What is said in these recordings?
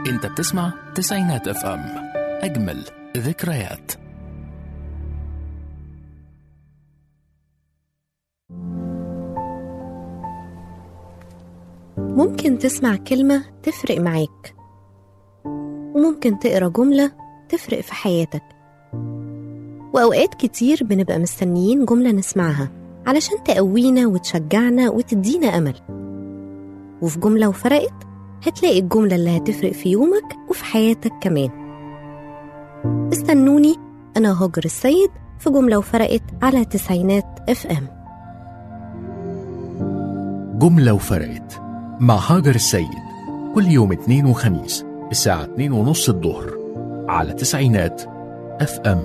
انت بتسمع تسعينات اف ام اجمل ذكريات ممكن تسمع كلمة تفرق معاك وممكن تقرا جملة تفرق في حياتك وأوقات كتير بنبقى مستنيين جملة نسمعها علشان تقوينا وتشجعنا وتدينا أمل وفي جملة وفرقت هتلاقي الجملة اللي هتفرق في يومك وفي حياتك كمان استنوني أنا هاجر السيد في جملة وفرقت على تسعينات اف ام جملة وفرقت مع هاجر السيد كل يوم اثنين وخميس الساعة اتنين ونص الظهر على تسعينات اف ام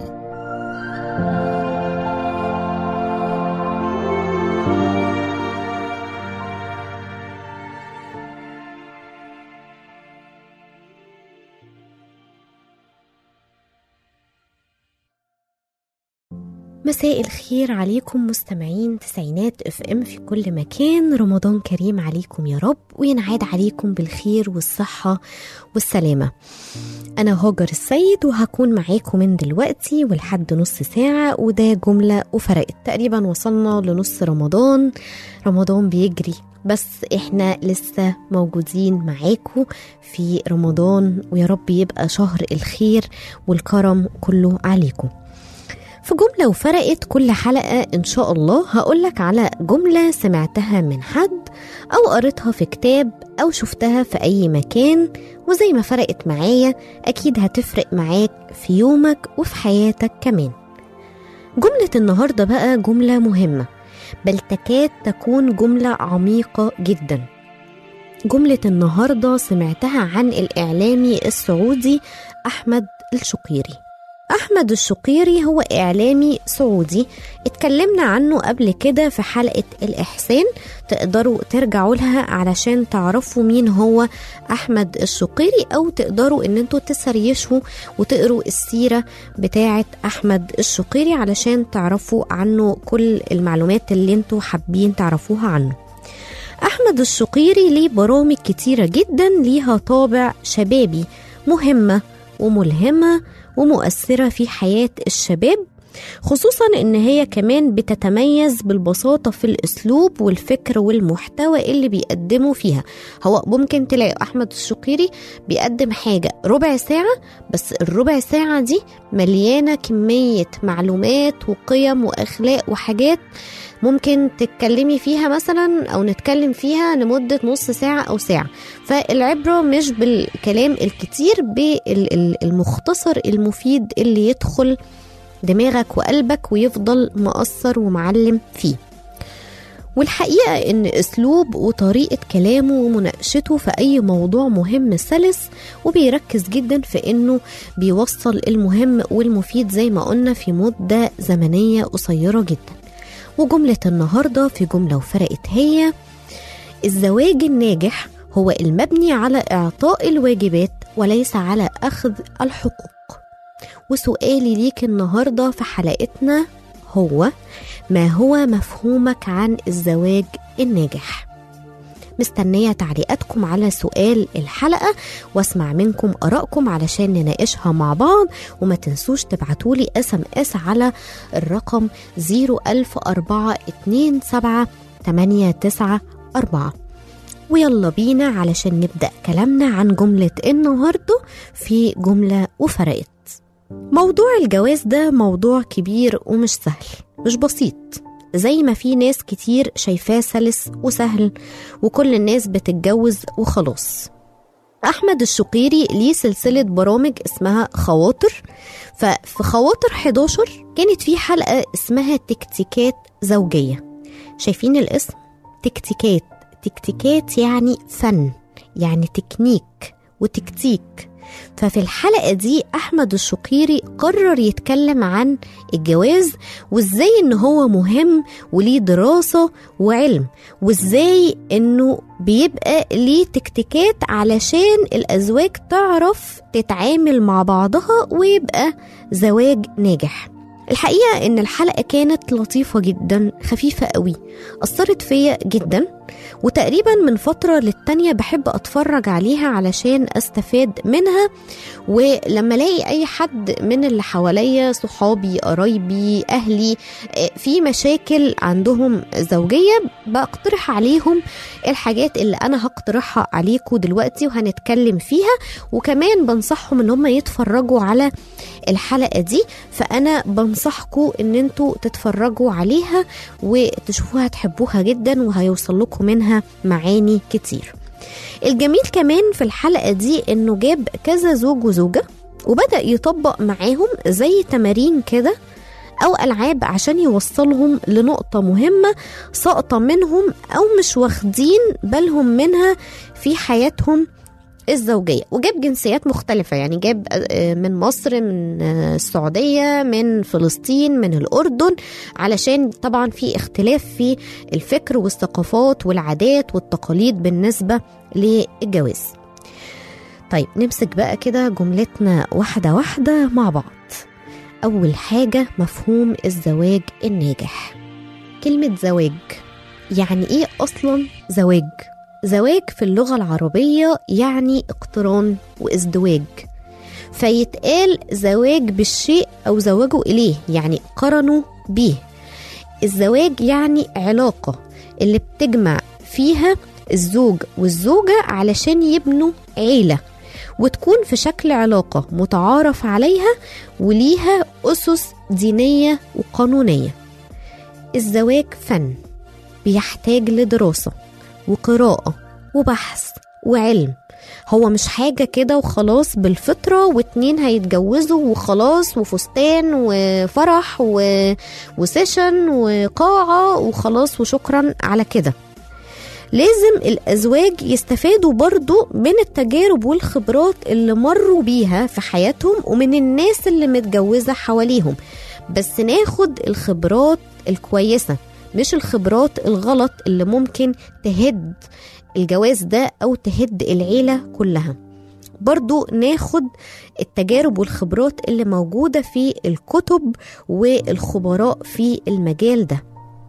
مساء الخير عليكم مستمعين تسعينات اف ام في كل مكان رمضان كريم عليكم يا رب وينعاد عليكم بالخير والصحة والسلامة أنا هاجر السيد وهكون معاكم من دلوقتي ولحد نص ساعة وده جملة وفرقت تقريبا وصلنا لنص رمضان رمضان بيجري بس احنا لسه موجودين معاكم في رمضان ويا رب يبقى شهر الخير والكرم كله عليكم في جملة وفرقت كل حلقة إن شاء الله هقولك على جملة سمعتها من حد أو قريتها في كتاب أو شفتها في أي مكان وزي ما فرقت معايا أكيد هتفرق معاك في يومك وفي حياتك كمان جملة النهاردة بقى جملة مهمة بل تكاد تكون جملة عميقة جدا جملة النهاردة سمعتها عن الإعلامي السعودي أحمد الشقيري أحمد الشقيري هو إعلامي سعودي اتكلمنا عنه قبل كده في حلقة الإحسان تقدروا ترجعوا لها علشان تعرفوا مين هو أحمد الشقيري أو تقدروا إن انتوا تسريشوا وتقروا السيرة بتاعة أحمد الشقيري علشان تعرفوا عنه كل المعلومات اللي انتوا حابين تعرفوها عنه أحمد الشقيري ليه برامج كتيرة جدا ليها طابع شبابي مهمة وملهمة ومؤثرة في حياة الشباب خصوصا ان هي كمان بتتميز بالبساطة في الاسلوب والفكر والمحتوى اللي بيقدمه فيها هو ممكن تلاقي احمد الشقيري بيقدم حاجة ربع ساعة بس الربع ساعة دي مليانة كمية معلومات وقيم واخلاق وحاجات ممكن تتكلمي فيها مثلا او نتكلم فيها لمدة نص ساعة او ساعة فالعبرة مش بالكلام الكتير بالمختصر المفيد اللي يدخل دماغك وقلبك ويفضل مأثر ومعلم فيه والحقيقة إن أسلوب وطريقة كلامه ومناقشته في أي موضوع مهم سلس وبيركز جدا في إنه بيوصل المهم والمفيد زي ما قلنا في مدة زمنية قصيرة جدا وجملة النهاردة في جملة وفرقت هي الزواج الناجح هو المبني على إعطاء الواجبات وليس على أخذ الحقوق وسؤالي ليك النهارده في حلقتنا هو ما هو مفهومك عن الزواج الناجح مستنية تعليقاتكم على سؤال الحلقة واسمع منكم آرائكم علشان نناقشها مع بعض وما تنسوش تبعتولي اس ام اس على الرقم 010427894 ويلا بينا علشان نبدأ كلامنا عن جملة النهاردة في جملة وفرقت موضوع الجواز ده موضوع كبير ومش سهل مش بسيط زي ما في ناس كتير شايفاه سلس وسهل وكل الناس بتتجوز وخلاص أحمد الشقيري ليه سلسلة برامج اسمها خواطر ففي خواطر 11 كانت في حلقة اسمها تكتيكات زوجية شايفين الاسم؟ تكتيكات تكتيكات يعني فن يعني تكنيك وتكتيك ففي الحلقة دي أحمد الشقيري قرر يتكلم عن الجواز وإزاي إن هو مهم وليه دراسة وعلم وإزاي إنه بيبقى ليه تكتيكات علشان الأزواج تعرف تتعامل مع بعضها ويبقى زواج ناجح الحقيقة إن الحلقة كانت لطيفة جدا خفيفة قوي أثرت فيا جدا وتقريبا من فترة للتانية بحب أتفرج عليها علشان أستفاد منها ولما ألاقي أي حد من اللي حواليا صحابي قرايبي أهلي آه، في مشاكل عندهم زوجية بقترح عليهم الحاجات اللي أنا هقترحها عليكم دلوقتي وهنتكلم فيها وكمان بنصحهم إن هم يتفرجوا على الحلقة دي فأنا بنصحكم إن انتوا تتفرجوا عليها وتشوفوها تحبوها جدا وهيوصل لكم منها معاني كتير الجميل كمان في الحلقة دي إنه جاب كذا زوج وزوجة وبدأ يطبق معاهم زي تمارين كده أو ألعاب عشان يوصلهم لنقطة مهمة ساقطة منهم أو مش واخدين بالهم منها في حياتهم الزوجية وجاب جنسيات مختلفة يعني جاب آه، من مصر من آه، السعودية من فلسطين من الأردن علشان طبعا في اختلاف في الفكر والثقافات والعادات والتقاليد بالنسبة للجواز طيب نمسك بقى كده جملتنا واحدة واحدة مع بعض أول حاجة مفهوم الزواج الناجح كلمة زواج يعني إيه أصلا زواج؟ زواج في اللغة العربية يعني اقتران وازدواج فيتقال زواج بالشيء أو زوجوا إليه يعني قرنوا بيه الزواج يعني علاقة اللي بتجمع فيها الزوج والزوجة علشان يبنوا عيلة وتكون في شكل علاقة متعارف عليها وليها أسس دينية وقانونية الزواج فن بيحتاج لدراسة وقراءة وبحث وعلم هو مش حاجة كده وخلاص بالفطرة واتنين هيتجوزوا وخلاص وفستان وفرح و... وسيشن وقاعة وخلاص وشكرا على كده لازم الأزواج يستفادوا برضو من التجارب والخبرات اللي مروا بيها في حياتهم ومن الناس اللي متجوزة حواليهم بس ناخد الخبرات الكويسة مش الخبرات الغلط اللي ممكن تهد الجواز ده أو تهد العيلة كلها برضو ناخد التجارب والخبرات اللي موجودة في الكتب والخبراء في المجال ده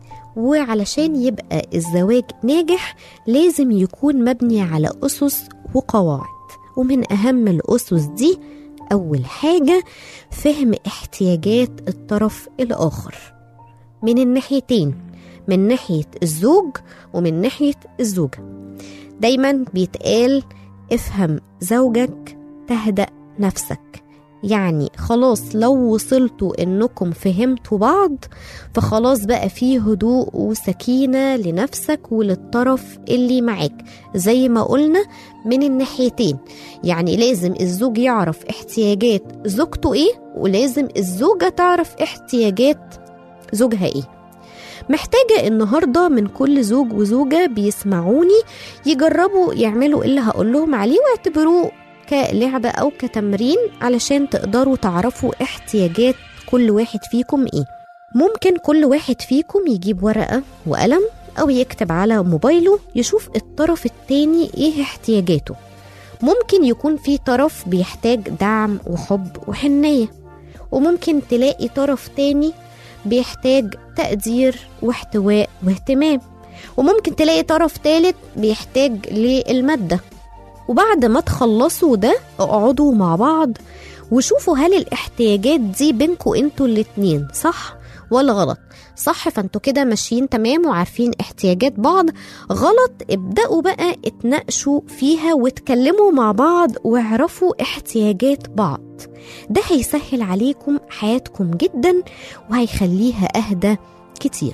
وعلشان يبقى الزواج ناجح لازم يكون مبني على أسس وقواعد ومن أهم الأسس دي أول حاجة فهم احتياجات الطرف الآخر من الناحيتين من ناحية الزوج ومن ناحية الزوجة دايما بيتقال افهم زوجك تهدأ نفسك يعني خلاص لو وصلتوا انكم فهمتوا بعض فخلاص بقى فيه هدوء وسكينة لنفسك وللطرف اللي معاك زي ما قلنا من الناحيتين يعني لازم الزوج يعرف احتياجات زوجته ايه ولازم الزوجة تعرف احتياجات زوجها ايه محتاجة النهاردة من كل زوج وزوجة بيسمعوني يجربوا يعملوا اللي هقول لهم عليه واعتبروه كلعبة أو كتمرين علشان تقدروا تعرفوا احتياجات كل واحد فيكم ايه ممكن كل واحد فيكم يجيب ورقة وقلم أو يكتب على موبايله يشوف الطرف التاني ايه احتياجاته ممكن يكون في طرف بيحتاج دعم وحب وحنية وممكن تلاقي طرف تاني بيحتاج تقدير واحتواء واهتمام وممكن تلاقي طرف تالت بيحتاج للمادة وبعد ما تخلصوا ده اقعدوا مع بعض وشوفوا هل الاحتياجات دي بينكوا انتوا الاتنين صح ولا غلط صح فانتوا كده ماشيين تمام وعارفين احتياجات بعض غلط ابدأوا بقى اتناقشوا فيها واتكلموا مع بعض واعرفوا احتياجات بعض ده هيسهل عليكم حياتكم جدا وهيخليها أهدى كتير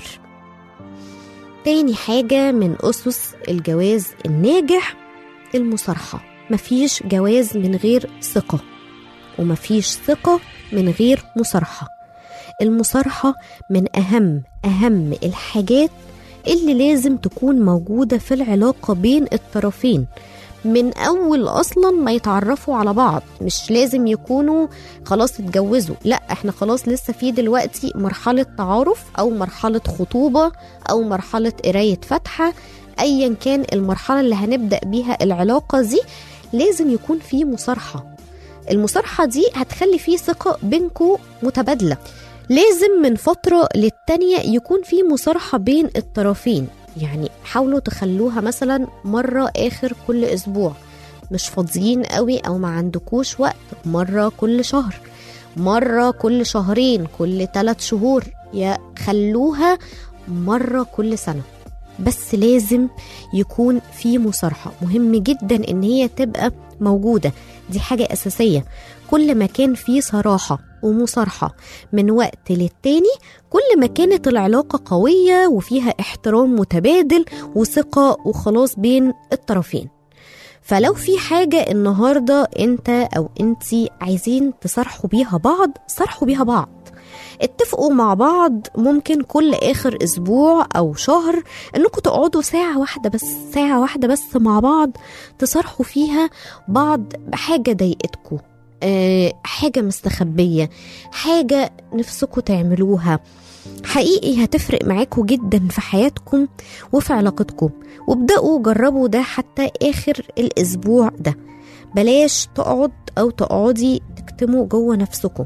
تاني حاجة من أسس الجواز الناجح المصارحة مفيش جواز من غير ثقة ومفيش ثقة من غير مصارحة المصارحة من أهم أهم الحاجات اللي لازم تكون موجودة في العلاقة بين الطرفين من أول أصلا ما يتعرفوا على بعض مش لازم يكونوا خلاص اتجوزوا لا احنا خلاص لسه في دلوقتي مرحلة تعارف أو مرحلة خطوبة أو مرحلة قراية فاتحة أيا كان المرحلة اللي هنبدأ بيها العلاقة دي لازم يكون في مصارحة المصارحة دي هتخلي في ثقة بينكم متبادلة لازم من فترة للتانية يكون في مصارحة بين الطرفين يعني حاولوا تخلوها مثلا مرة آخر كل أسبوع مش فاضيين قوي أو ما عندكوش وقت مرة كل شهر مرة كل شهرين كل ثلاث شهور يا خلوها مرة كل سنة بس لازم يكون في مصارحة مهم جدا ان هي تبقى موجودة دي حاجة أساسية كل ما كان في صراحة ومصارحة من وقت للتاني كل ما كانت العلاقة قوية وفيها احترام متبادل وثقة وخلاص بين الطرفين فلو في حاجة النهاردة انت او انتي عايزين تصارحوا بيها بعض صارحوا بيها بعض اتفقوا مع بعض ممكن كل اخر اسبوع او شهر انكم تقعدوا ساعة واحدة بس ساعة واحدة بس مع بعض تصارحوا فيها بعض بحاجة ضايقتكم أه حاجة مستخبية حاجة نفسكم تعملوها حقيقي هتفرق معاكم جدا في حياتكم وفي علاقتكم وابدأوا جربوا ده حتى آخر الأسبوع ده بلاش تقعد أو تقعدي تكتموا جوه نفسكم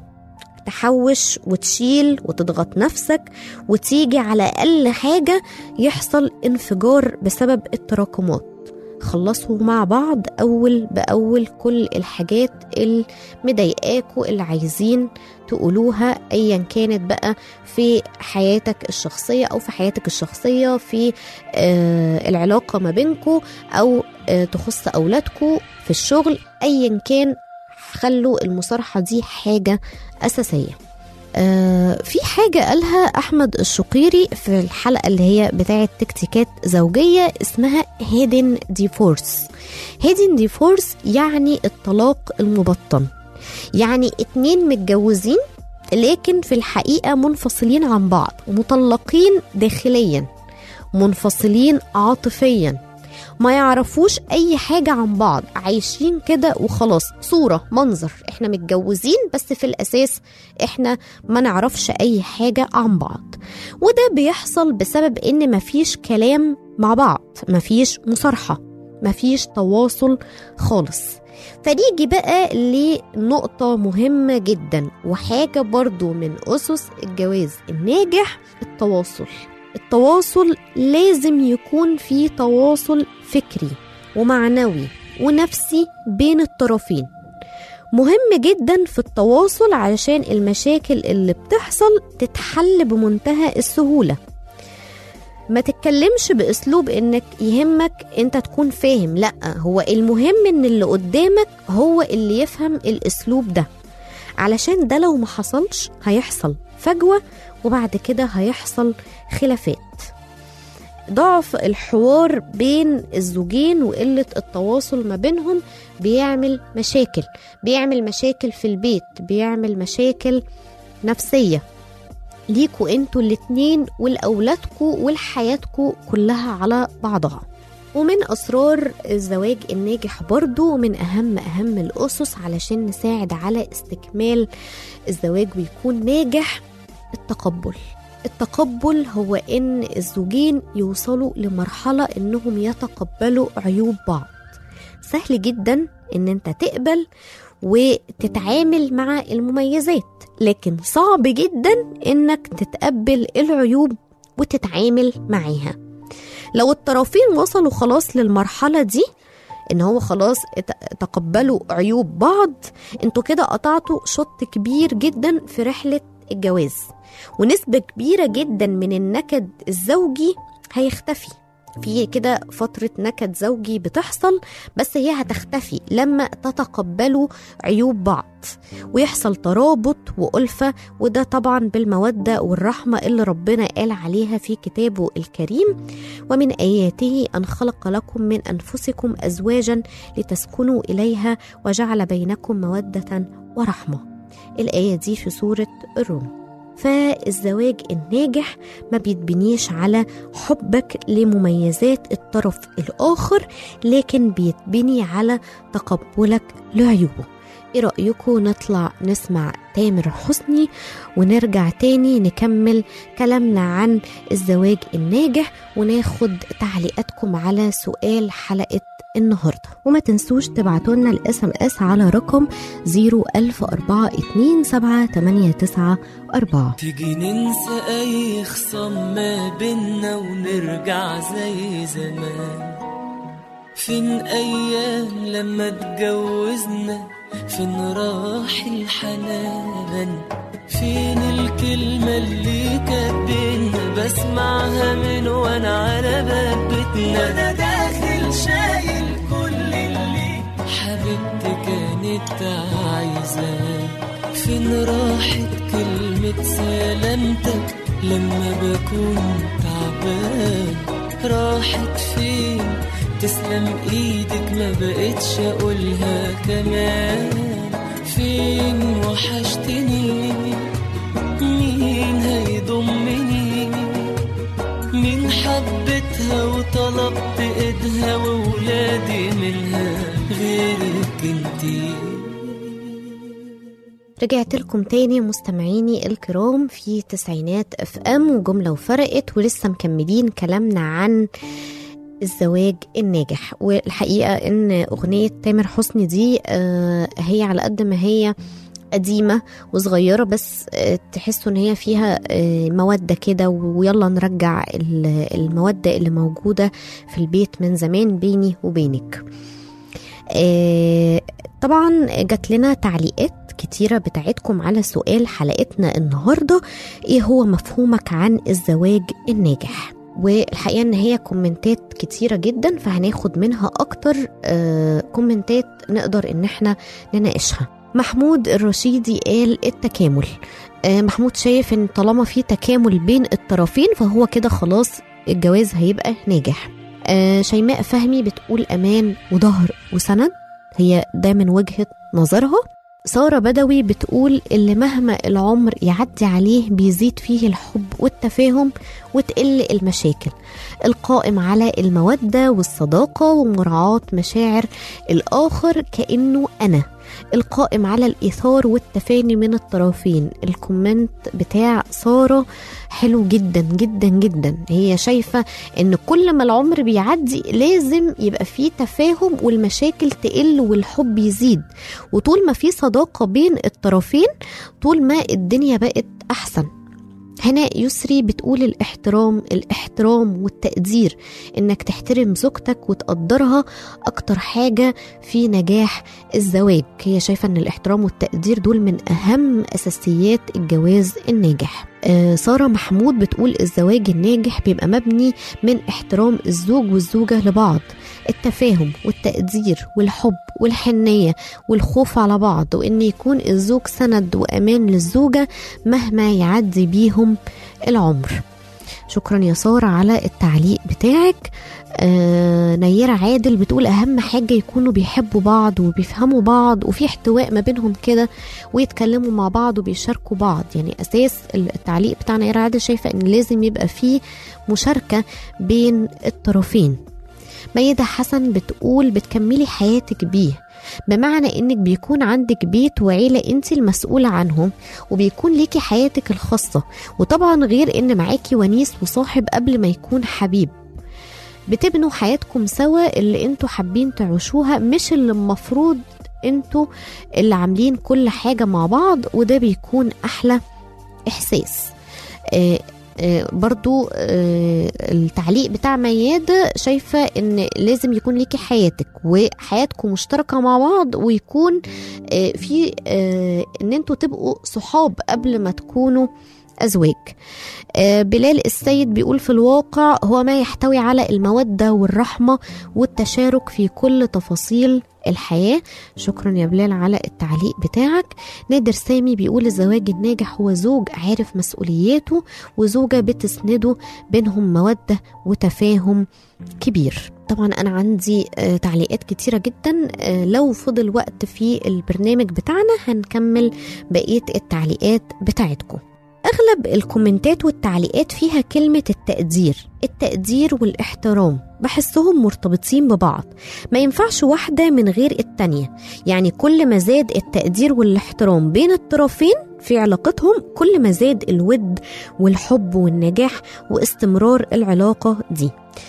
تحوش وتشيل وتضغط نفسك وتيجي على أقل حاجة يحصل انفجار بسبب التراكمات خلصوا مع بعض أول بأول كل الحاجات اللي مضايقاكوا اللي عايزين تقولوها أيا كانت بقى في حياتك الشخصية أو في حياتك الشخصية في آه العلاقة ما بينكوا أو آه تخص أولادكوا في الشغل أيا كان خلوا المصارحة دي حاجة أساسية آه في حاجة قالها أحمد الشقيري في الحلقة اللي هي بتاعة تكتيكات زوجية اسمها هيدن ديفورس هيدن ديفورس يعني الطلاق المبطن يعني اتنين متجوزين لكن في الحقيقة منفصلين عن بعض مطلقين داخليا منفصلين عاطفيا ما يعرفوش اي حاجة عن بعض عايشين كده وخلاص صورة منظر احنا متجوزين بس في الاساس احنا ما نعرفش اي حاجة عن بعض وده بيحصل بسبب ان مفيش كلام مع بعض مفيش مصارحة مفيش تواصل خالص فنيجي بقى لنقطة مهمة جدا وحاجة برضو من أسس الجواز الناجح التواصل التواصل لازم يكون في تواصل فكري ومعنوي ونفسي بين الطرفين مهم جدا في التواصل علشان المشاكل اللي بتحصل تتحل بمنتهى السهولة ما تتكلمش باسلوب انك يهمك انت تكون فاهم لا هو المهم ان اللي قدامك هو اللي يفهم الاسلوب ده علشان ده لو ما حصلش هيحصل فجوة وبعد كده هيحصل خلافات ضعف الحوار بين الزوجين وقلة التواصل ما بينهم بيعمل مشاكل بيعمل مشاكل في البيت بيعمل مشاكل نفسية ليكوا انتوا الاتنين ولأولادكوا ولحياتكوا كلها على بعضها ومن أسرار الزواج الناجح برضو من أهم أهم الأسس علشان نساعد على استكمال الزواج ويكون ناجح التقبل التقبل هو ان الزوجين يوصلوا لمرحلة انهم يتقبلوا عيوب بعض سهل جدا ان انت تقبل وتتعامل مع المميزات لكن صعب جدا انك تتقبل العيوب وتتعامل معاها لو الطرفين وصلوا خلاص للمرحلة دي ان هو خلاص تقبلوا عيوب بعض انتوا كده قطعتوا شط كبير جدا في رحلة الجواز ونسبة كبيرة جدا من النكد الزوجي هيختفي في كده فترة نكد زوجي بتحصل بس هي هتختفي لما تتقبلوا عيوب بعض ويحصل ترابط وألفة وده طبعا بالمودة والرحمة اللي ربنا قال عليها في كتابه الكريم ومن آياته أن خلق لكم من أنفسكم أزواجا لتسكنوا إليها وجعل بينكم مودة ورحمة الآية دي في سورة الروم فالزواج الناجح ما بيتبنيش على حبك لمميزات الطرف الآخر لكن بيتبني على تقبلك لعيوبه ايه رأيكم نطلع نسمع تامر حسني ونرجع تاني نكمل كلامنا عن الزواج الناجح وناخد تعليقاتكم على سؤال حلقة النهاردة وما تنسوش تبعتوا لنا الاس ام اس على رقم 010427894 تيجي ننسى أي خصام ما بينا ونرجع زي زمان فين أيام لما اتجوزنا فين راح الحنان فين الكلمة اللي كانت بينا بسمعها من وانا على باب بيتنا وانا داخل شايل كل اللي حبيبتي كانت عايزاه فين راحت كلمة سلامتك لما بكون تعبان راحت فين تسلم ايدك ما بقتش اقولها كمان فين وحشتني مين هيضمني مين حبتها وطلبت ايدها وولادي منها غيرك انتي رجعت لكم تاني مستمعيني الكرام في تسعينات اف ام وجملة وفرقت ولسه مكملين كلامنا عن الزواج الناجح والحقيقة ان اغنية تامر حسني دي آه، هي على قد ما هي قديمة وصغيرة بس آه، تحسوا ان هي فيها آه، مودة كده ويلا نرجع ال- المودة اللي موجودة في البيت من زمان بيني وبينك آه، طبعا جات لنا تعليقات كتيرة بتاعتكم على سؤال حلقتنا النهاردة ايه هو مفهومك عن الزواج الناجح والحقيقة ان هي كومنتات كتيرة جدا فهناخد منها اكتر آه، كومنتات نقدر ان احنا نناقشها محمود الرشيدي قال التكامل آه، محمود شايف ان طالما في تكامل بين الطرفين فهو كده خلاص الجواز هيبقى ناجح آه، شيماء فهمي بتقول امان وظهر وسند هي ده من وجهة نظرها سارة بدوي بتقول اللي مهما العمر يعدي عليه بيزيد فيه الحب والتفاهم وتقل المشاكل القائم على المودة والصداقة ومراعاة مشاعر الآخر كأنه أنا القائم على الإيثار والتفاني من الطرفين الكومنت بتاع سارة حلو جدا جدا جدا هي شايفة ان كل ما العمر بيعدي لازم يبقى فيه تفاهم والمشاكل تقل والحب يزيد وطول ما في صداقة بين الطرفين طول ما الدنيا بقت أحسن هناء يسري بتقول الاحترام الاحترام والتقدير انك تحترم زوجتك وتقدرها اكتر حاجة في نجاح الزواج هي شايفة ان الاحترام والتقدير دول من اهم اساسيات الجواز الناجح آه، سارة محمود بتقول الزواج الناجح بيبقى مبني من احترام الزوج والزوجة لبعض التفاهم والتقدير والحب والحنية والخوف على بعض وإن يكون الزوج سند وأمان للزوجة مهما يعدي بيهم العمر شكرا يا سارة على التعليق بتاعك آه نيرة عادل بتقول أهم حاجة يكونوا بيحبوا بعض وبيفهموا بعض وفي احتواء ما بينهم كده ويتكلموا مع بعض وبيشاركوا بعض يعني أساس التعليق بتاع نيرة عادل شايفة إن لازم يبقى فيه مشاركة بين الطرفين ميدة حسن بتقول بتكملي حياتك بيه بمعنى انك بيكون عندك بيت وعيلة انت المسؤولة عنهم وبيكون ليكي حياتك الخاصة وطبعا غير ان معاكي ونيس وصاحب قبل ما يكون حبيب بتبنوا حياتكم سوا اللي انتوا حابين تعيشوها مش اللي المفروض انتوا اللي عاملين كل حاجة مع بعض وده بيكون احلى احساس آه آه، برضو آه، التعليق بتاع ميادة شايفة ان لازم يكون ليكي حياتك وحياتكم مشتركة مع بعض ويكون آه، في آه، ان انتوا تبقوا صحاب قبل ما تكونوا أزواج آه، بلال السيد بيقول في الواقع هو ما يحتوي على المودة والرحمة والتشارك في كل تفاصيل الحياة شكرا يا بلال على التعليق بتاعك نادر سامي بيقول الزواج الناجح هو زوج عارف مسؤولياته وزوجة بتسنده بينهم مودة وتفاهم كبير طبعا أنا عندي آه، تعليقات كتيرة جدا آه، لو فضل وقت في البرنامج بتاعنا هنكمل بقية التعليقات بتاعتكم أغلب الكومنتات والتعليقات فيها كلمة التقدير التقدير والاحترام بحسهم مرتبطين ببعض ما ينفعش واحدة من غير التانية يعني كل ما زاد التقدير والاحترام بين الطرفين في علاقتهم كل ما زاد الود والحب والنجاح واستمرار العلاقة دي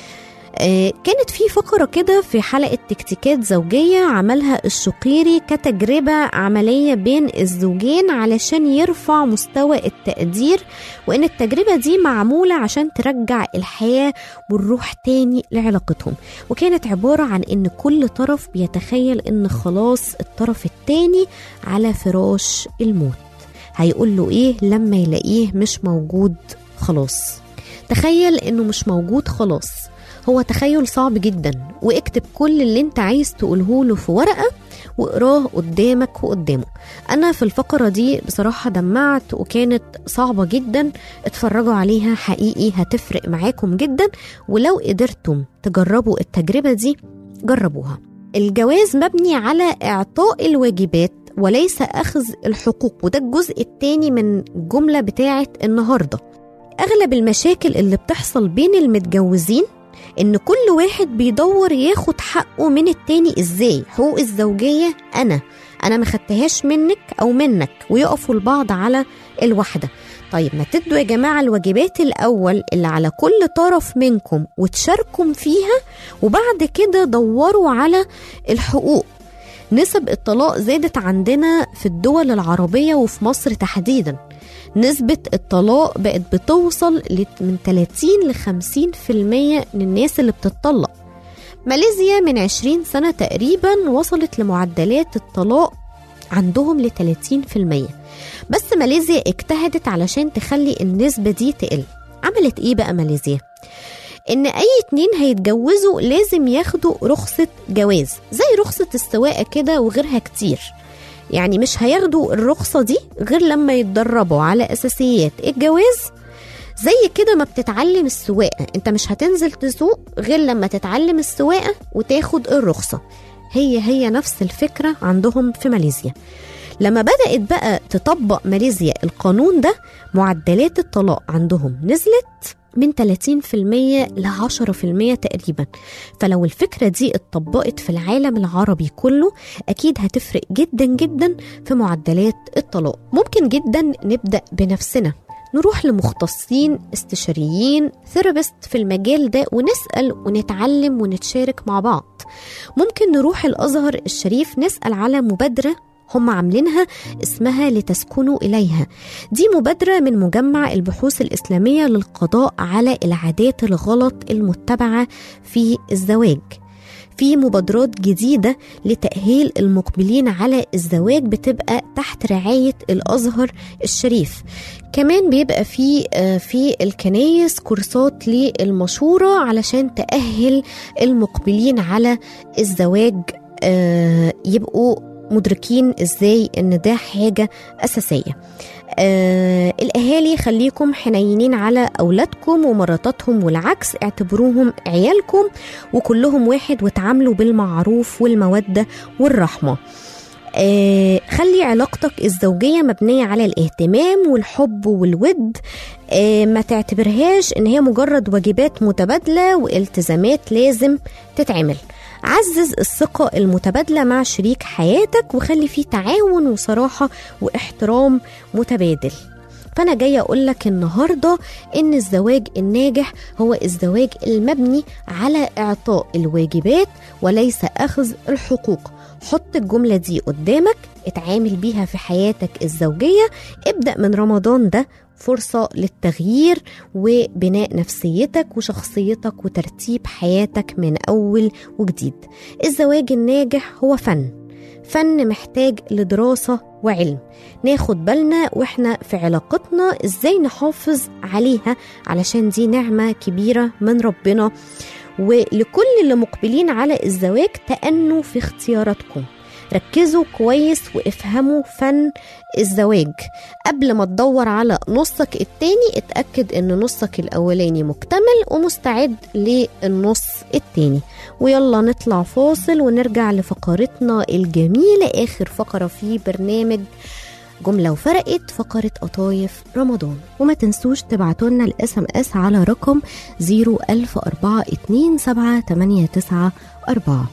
آه، كانت في فقرة كده في حلقة تكتيكات زوجية عملها الشقيري كتجربة عملية بين الزوجين علشان يرفع مستوى التقدير وإن التجربة دي معمولة عشان ترجع الحياة والروح تاني لعلاقتهم وكانت عبارة عن إن كل طرف بيتخيل إن خلاص الطرف التاني على فراش الموت هيقول له إيه لما يلاقيه مش موجود خلاص تخيل إنه مش موجود خلاص هو تخيل صعب جدا واكتب كل اللي انت عايز تقوله له في ورقة واقراه قدامك وقدامه انا في الفقرة دي بصراحة دمعت وكانت صعبة جدا اتفرجوا عليها حقيقي هتفرق معاكم جدا ولو قدرتم تجربوا التجربة دي جربوها الجواز مبني على اعطاء الواجبات وليس اخذ الحقوق وده الجزء التاني من الجملة بتاعت النهارده اغلب المشاكل اللي بتحصل بين المتجوزين ان كل واحد بيدور ياخد حقه من التاني ازاي حقوق الزوجيه انا انا ما خدتهاش منك او منك ويقفوا البعض على الواحده طيب ما تدوا يا جماعه الواجبات الاول اللي على كل طرف منكم وتشاركوا فيها وبعد كده دوروا على الحقوق نسب الطلاق زادت عندنا في الدول العربيه وفي مصر تحديدا نسبة الطلاق بقت بتوصل ل- من 30 ل 50% من الناس اللي بتطلق ماليزيا من 20 سنة تقريبا وصلت لمعدلات الطلاق عندهم ل 30% بس ماليزيا اجتهدت علشان تخلي النسبة دي تقل عملت ايه بقى ماليزيا؟ ان اي اتنين هيتجوزوا لازم ياخدوا رخصة جواز زي رخصة السواقة كده وغيرها كتير يعني مش هياخدوا الرخصة دي غير لما يتدربوا على أساسيات الجواز زي كده ما بتتعلم السواقة انت مش هتنزل تسوق غير لما تتعلم السواقة وتاخد الرخصة هي هي نفس الفكرة عندهم في ماليزيا لما بدأت بقى تطبق ماليزيا القانون ده معدلات الطلاق عندهم نزلت من 30% ل 10% تقريبا فلو الفكرة دي اتطبقت في العالم العربي كله أكيد هتفرق جدا جدا في معدلات الطلاق ممكن جدا نبدأ بنفسنا نروح لمختصين استشاريين ثيرابيست في المجال ده ونسأل ونتعلم ونتشارك مع بعض ممكن نروح الأزهر الشريف نسأل على مبادرة هم عاملينها اسمها لتسكنوا إليها دي مبادرة من مجمع البحوث الإسلامية للقضاء على العادات الغلط المتبعة في الزواج في مبادرات جديدة لتأهيل المقبلين على الزواج بتبقى تحت رعاية الأزهر الشريف كمان بيبقى في آه، في الكنايس كورسات للمشورة علشان تأهل المقبلين على الزواج آه، يبقوا مدركين ازاي ان ده حاجة أساسية آه الأهالي خليكم حنينين على أولادكم ومراتاتهم والعكس اعتبروهم عيالكم وكلهم واحد وتعاملوا بالمعروف والمودة والرحمة آه خلي علاقتك الزوجية مبنية على الاهتمام والحب والود آه ما تعتبرهاش ان هي مجرد واجبات متبادلة والتزامات لازم تتعمل عزز الثقة المتبادلة مع شريك حياتك وخلي فيه تعاون وصراحة واحترام متبادل فأنا جاية أقول لك النهاردة إن الزواج الناجح هو الزواج المبني على إعطاء الواجبات وليس أخذ الحقوق حط الجملة دي قدامك اتعامل بيها في حياتك الزوجية ابدأ من رمضان ده فرصة للتغيير وبناء نفسيتك وشخصيتك وترتيب حياتك من أول وجديد الزواج الناجح هو فن فن محتاج لدراسة وعلم ناخد بالنا واحنا في علاقتنا ازاي نحافظ عليها علشان دي نعمة كبيرة من ربنا ولكل اللي مقبلين على الزواج تأنوا في اختياراتكم ركزوا كويس وافهموا فن الزواج قبل ما تدور على نصك التاني اتأكد ان نصك الاولاني مكتمل ومستعد للنص التاني ويلا نطلع فاصل ونرجع لفقرتنا الجميلة اخر فقرة في برنامج جملة وفرقت فقرة قطايف رمضان وما تنسوش تبعتوا لنا الاس ام اس على رقم 010427894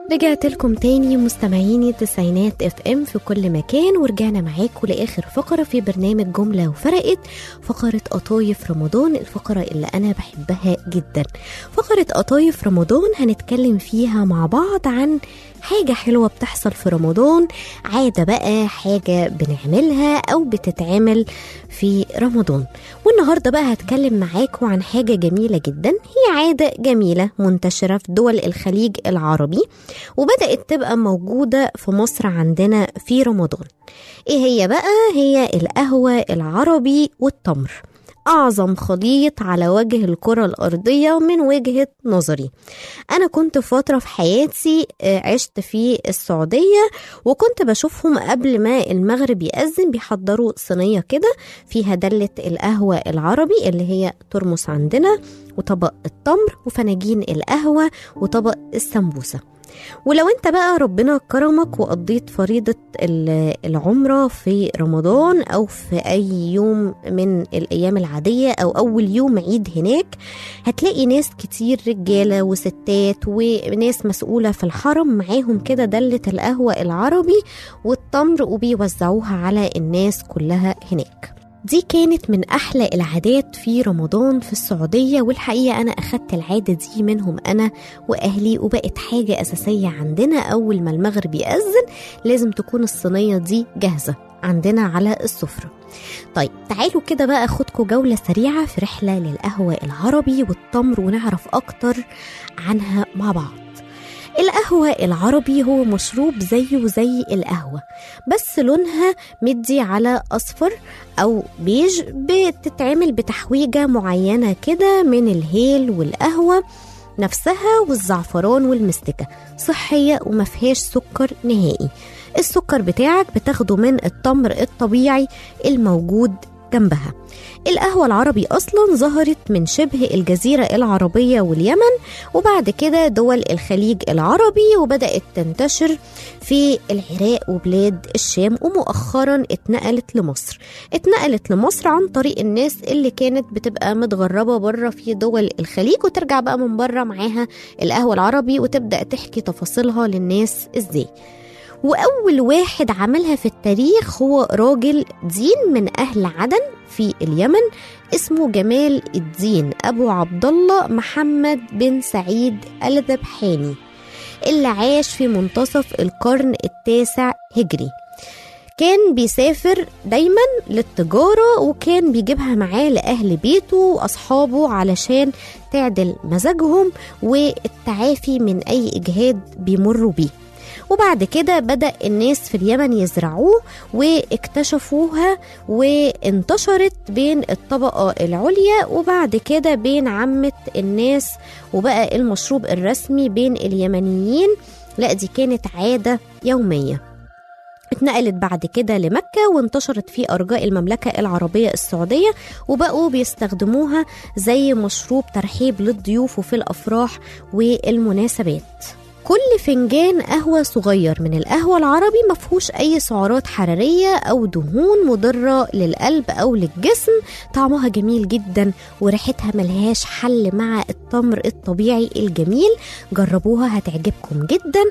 رجعت لكم تاني مستمعيني تسعينات اف ام في كل مكان ورجعنا معاكم لاخر فقره في برنامج جمله وفرقت فقره قطايف رمضان الفقره اللي انا بحبها جدا فقره قطايف رمضان هنتكلم فيها مع بعض عن حاجة حلوة بتحصل في رمضان عادة بقى حاجة بنعملها أو بتتعمل في رمضان والنهاردة بقى هتكلم معاكم عن حاجة جميلة جدا هي عادة جميلة منتشرة في دول الخليج العربي وبدأت تبقى موجودة في مصر عندنا في رمضان ايه هي بقى هي القهوة العربي والتمر أعظم خليط على وجه الكرة الأرضية من وجهة نظري أنا كنت فترة في حياتي آه، عشت في السعودية وكنت بشوفهم قبل ما المغرب يأذن بيحضروا صينية كده فيها دلة القهوة العربي اللي هي ترمس عندنا وطبق التمر وفناجين القهوة وطبق السمبوسة ولو انت بقى ربنا كرمك وقضيت فريضة ال- العمرة في رمضان أو في أي يوم من الأيام العادية أو أول يوم عيد هناك هتلاقي ناس كتير رجالة وستات وناس مسؤولة في الحرم معاهم كده دلة القهوة العربي والتمر وبيوزعوها على الناس كلها هناك دي كانت من أحلى العادات في رمضان في السعودية والحقيقة أنا أخدت العادة دي منهم أنا وأهلي وبقت حاجة أساسية عندنا أول ما المغرب يأذن لازم تكون الصينية دي جاهزة عندنا على السفرة طيب تعالوا كده بقى أخدكم جولة سريعة في رحلة للقهوة العربي والتمر ونعرف أكتر عنها مع بعض القهوة العربي هو مشروب زيه زي القهوة بس لونها مدي على أصفر أو بيج بتتعمل بتحويجة معينة كده من الهيل والقهوة نفسها والزعفران والمستكة صحية وما فيهاش سكر نهائي السكر بتاعك بتاخده من التمر الطبيعي الموجود جنبها القهوة العربي أصلا ظهرت من شبه الجزيرة العربية واليمن وبعد كده دول الخليج العربي وبدأت تنتشر في العراق وبلاد الشام ومؤخرا اتنقلت لمصر اتنقلت لمصر عن طريق الناس اللي كانت بتبقى متغربة بره في دول الخليج وترجع بقى من بره معاها القهوة العربي وتبدأ تحكي تفاصيلها للناس ازاي وأول واحد عملها في التاريخ هو راجل دين من أهل عدن في اليمن اسمه جمال الدين أبو عبد الله محمد بن سعيد الذبحاني اللي عاش في منتصف القرن التاسع هجري كان بيسافر دايما للتجارة وكان بيجيبها معاه لأهل بيته وأصحابه علشان تعدل مزاجهم والتعافي من أي إجهاد بيمروا بيه وبعد كده بدأ الناس في اليمن يزرعوه واكتشفوها وانتشرت بين الطبقة العليا وبعد كده بين عامة الناس وبقى المشروب الرسمي بين اليمنيين لا دي كانت عادة يومية اتنقلت بعد كده لمكة وانتشرت في أرجاء المملكة العربية السعودية وبقوا بيستخدموها زي مشروب ترحيب للضيوف وفي الأفراح والمناسبات كل فنجان قهوة صغير من القهوة العربي مفهوش أي سعرات حرارية أو دهون مضرة للقلب أو للجسم طعمها جميل جدا وريحتها ملهاش حل مع التمر الطبيعي الجميل جربوها هتعجبكم جدا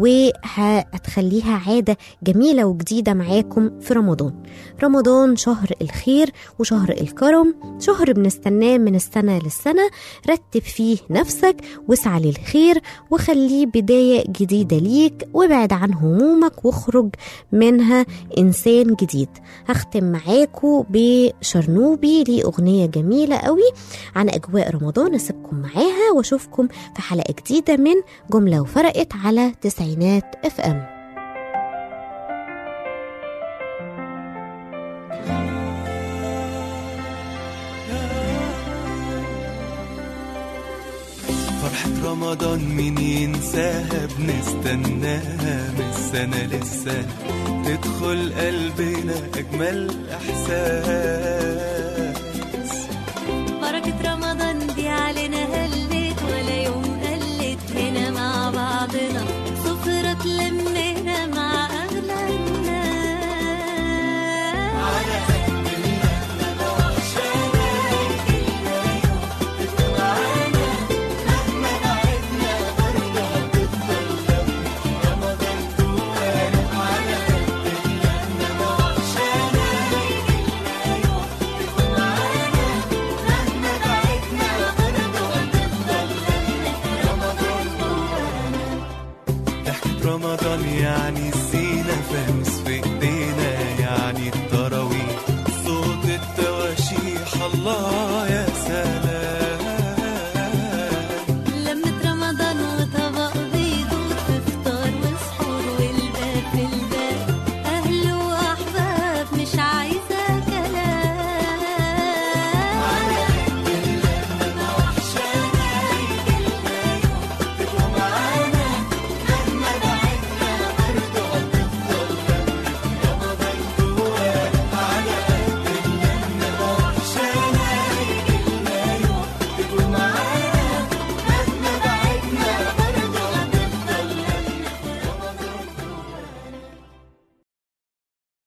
وهتخليها عادة جميلة وجديدة معاكم في رمضان رمضان شهر الخير وشهر الكرم شهر بنستناه من السنة للسنة رتب فيه نفسك واسعى للخير وخليه بداية جديدة ليك وابعد عن همومك واخرج منها إنسان جديد هختم معاكم بشرنوبي ليه أغنية جميلة قوي عن أجواء رمضان أسيبكم معاها وأشوفكم في حلقة جديدة من جملة وفرقت على تسعينات اف ام فرحة رمضان مين ينساها بنستناها من السنة للسنة تدخل قلبنا أجمل إحساس بركة رمضان دي علينا هلت ولا يوم قلت هنا مع بعضنا سفرة تلمنا مع أغلى الناس آه